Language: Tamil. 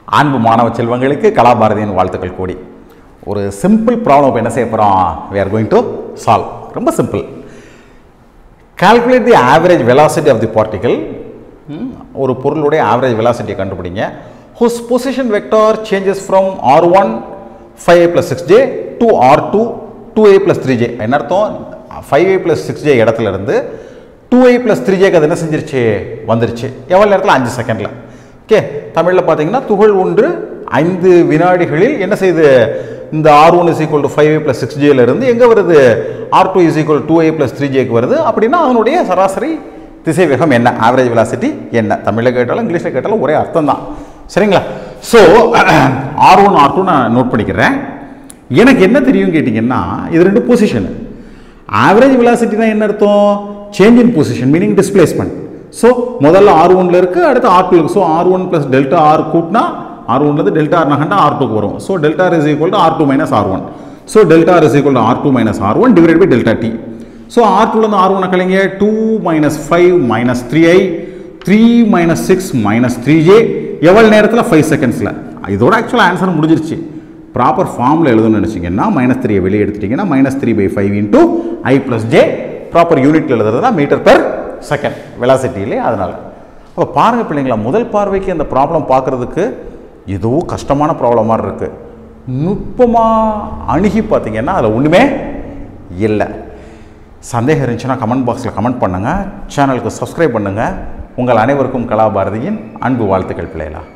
அன்பு மாணவ செல்வங்களுக்கு கலாபாரதியின் வாழ்த்துக்கள் கூடி ஒரு சிம்பிள் ப்ராப்ளம் இப்போ என்ன செய்ய போகிறோம் we are going to solve ரொம்ப simple calculate the average velocity of the particle ஒரு பொருளுடைய ஆவரேஜ் வெலாசிட்டியை கண்டுபிடிங்க whose position vector changes from R one five A plus six J to R two two A plus three J என்ன அர்த்தம் five A plus six J இடத்துல இருந்து டூ ஏ ப்ளஸ் த்ரீ ஜேக்கு அது என்ன செஞ்சிருச்சு வந்துருச்சு எவ்வளோ நேரத்தில் அஞ்சு செகண்டில் ஓகே தமிழில் பார்த்தீங்கன்னா துகள் ஒன்று ஐந்து வினாடிகளில் என்ன செய்யுது இந்த R one is equal to five A plus six ஜேலேருந்து எங்கே வருது R two is equal two A plus three ஜேக்கு வருது அப்படின்னா அதனுடைய சராசரி திசை வேகம் என்ன ஆவரேஜ் வெலாசிட்டி என்ன தமிழில் கேட்டாலும் இங்கிலீஷில் கேட்டாலும் ஒரே அர்த்தம் தான் சரிங்களா so R one R two நான் நோட் பண்ணிக்கிறேன் எனக்கு என்ன தெரியும் கேட்டிங்கன்னா இது ரெண்டு பொசிஷன் ஆவரேஜ் வெலாசிட்டினா என்ன அர்த்தம் change in position meaning displacement so முதல்ல ஆர் ஒன்ல இருக்கு அடுத்து ஆர் டூ இருக்கு so R one plus delta R கூட்டினா ஆர் ஒன்லேருந்து டெல்டா ஆர் நகண்டா ஆர் டூக்கு வரும் so delta is equal to R two minus R one so delta is equal to R two minus R one divide by delta T so R டூலேருந்து ஆர் ஒன் கலைங்க two minus five minus three I three minus six minus three J எவ்வளோ நேரத்தில் ஃபைவ் செகண்ட்ஸில் இதோட ஆக்சுவலாக ஆன்சர் முடிஞ்சிருச்சு ப்ராப்பர் ஃபார்மில் எழுதணும்னு நினச்சிங்கன்னா மைனஸ் த்ரீயை வெளியே எடுத்துட்டிங்கன்னா minus three by five into I plus J proper யூனிட்டில் எழுதுறதுனா மீட்டர் பெர் செகண்ட் வெலாசிட்டியிலே அதனால் அப்போ பாருங்கள் பிள்ளைங்களா முதல் பார்வைக்கு அந்த ப்ராப்ளம் பார்க்குறதுக்கு ஏதோ கஷ்டமான ப்ராப்ளம் மாதிரி இருக்குது நுட்பமாக அணுகி பார்த்தீங்கன்னா அதில் ஒன்றுமே இல்லை சந்தேகம் இருந்துச்சுன்னா கமெண்ட் பாக்ஸில் கமெண்ட் பண்ணுங்கள் சேனலுக்கு சப்ஸ்கிரைப் பண்ணுங்கள் உங்கள் அனைவருக்கும் கலாபாரதியின் அன்பு வாழ்த்துக்கள் பிள்ளைகளா